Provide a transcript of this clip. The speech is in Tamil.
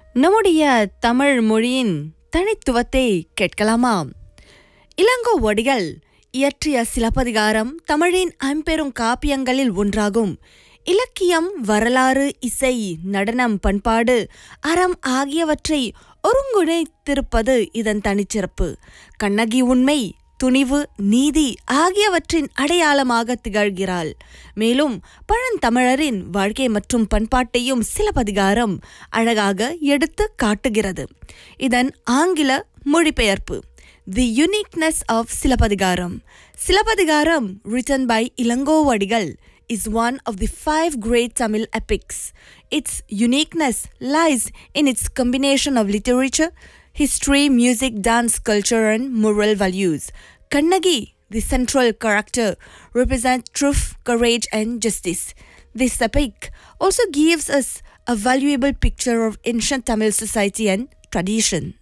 நம்முடைய தமிழ் மொழியின் தனித்துவத்தை கேட்கலாமா இளங்கோவடிகள் இயற்றிய சிலப்பதிகாரம் தமிழின் ஐம்பெரும் காப்பியங்களில் ஒன்றாகும் இலக்கியம் வரலாறு இசை நடனம் பண்பாடு அறம் ஆகியவற்றை ஒருங்குணைத்திருப்பது இதன் தனிச்சிறப்பு கண்ணகி உண்மை துணிவு நீதி ஆகியவற்றின் அடையாளமாக திகழ்கிறாள் மேலும் பழந்தமிழரின் வாழ்க்கை மற்றும் பண்பாட்டையும் சிலப்பதிகாரம் அழகாக எடுத்து காட்டுகிறது இதன் ஆங்கில மொழிபெயர்ப்பு the uniqueness of Silappatikaram Silappatikaram written by Ilangovadigal is one of the five great Tamil epics. Its uniqueness lies in its combination of literature, history, music, dance, culture, and moral values. Kannagi, the central character, represents truth, courage, and justice. This epic also gives us a valuable picture of ancient Tamil society and tradition.